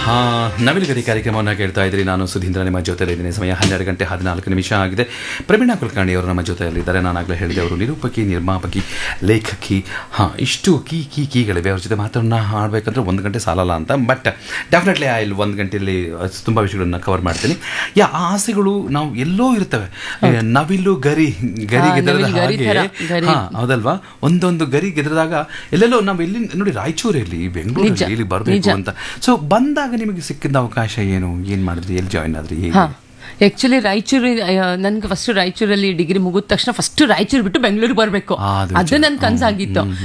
ಹಾ ನವಿಲುಗರಿ ಕಾರ್ಯಕ್ರಮವನ್ನು ಕೇಳ್ತಾ ಇದ್ರಿ ನಾನು ಸುಧೀಂದ್ರ ನಿಮ್ಮ ಜೊತೆಯಲ್ಲಿದ್ದೀನಿ ಸಮಯ ಹನ್ನೆರಡು ಗಂಟೆ ಹದಿನಾಲ್ಕು ನಿಮಿಷ ಆಗಿದೆ ಪ್ರವೀಣಾ ಕುಲಕರ್ಣಿ ಅವರು ನಮ್ಮ ಜೊತೆಯಲ್ಲಿದ್ದಾರೆ ನಾನಾಗಲೇ ಹೇಳಿದೆ ಅವರು ನಿರೂಪಕಿ ನಿರ್ಮಾಪಕಿ ಲೇಖಕಿ ಹಾಂ ಇಷ್ಟು ಕೀ ಕೀ ಕೀಗಳಿವೆ ಅವ್ರ ಜೊತೆ ಮಾತನ್ನ ಆಡಬೇಕಂದ್ರೆ ಒಂದು ಗಂಟೆ ಸಾಲಲ್ಲ ಅಂತ ಬಟ್ ಡೆಫಿನೆಟ್ಲಿ ಆ ಇಲ್ಲಿ ಒಂದು ಗಂಟೆಯಲ್ಲಿ ತುಂಬ ವಿಷಯಗಳನ್ನ ಕವರ್ ಮಾಡ್ತೀನಿ ಯಾ ಆ ಆಸೆಗಳು ನಾವು ಎಲ್ಲೋ ಇರ್ತವೆ ಏ, ನವಿಲು ಗರಿ ಗರಿ ಹಾ, ಗೆದರದ ನವಿಲು ಗರಿ ಹಾಗೆ ಥರ, ಗರಿ. ಹಾ ಹೌದಲ್ವಾ ಒಂದೊಂದು ಗರಿ ಗೆದ್ರದಾಗ ಎಲ್ಲೆಲ್ಲೋ ನಾವು ಎಲ್ಲಿ ನೋಡಿ ರಾಯಚೂರಲ್ಲಿ ಬೆಂಗಳೂರಲ್ಲಿ ಇಲ್ಲಿ ಬರಬೇಕು ನಿಜ. ಅಂತ ಸೊ ಬಂದಾಗ ನಿಮಗೆ ಸಿಕ್ಕಿದ ಅವಕಾಶ ಏನು ಏನ್ ಮಾಡಿದ್ರಿ ಎಲ್ಲಿ ಜಾಯಿನ್ ಆದ್ರಿ ಹೇಗೆ? ಹಾ ಆಕ್ಚುಲಿ ರಾಯಚೂರು ನನ್ಗೆ ಫಸ್ಟ್ ರಾಯಚೂರಲ್ಲಿ ಡಿಗ್ರಿ ಮುಗಿದ ತಕ್ಷಣ ಫಸ್ಟ್ ರಾಯಚೂರು ಬಿಟ್ಟು ಬೆಂಗಳೂರಿಗೆ ಬರಬೇಕು ಆ, ಅದು ಅದು ನನ್ನ ಕನ್ಸಾಗಿತ್ತು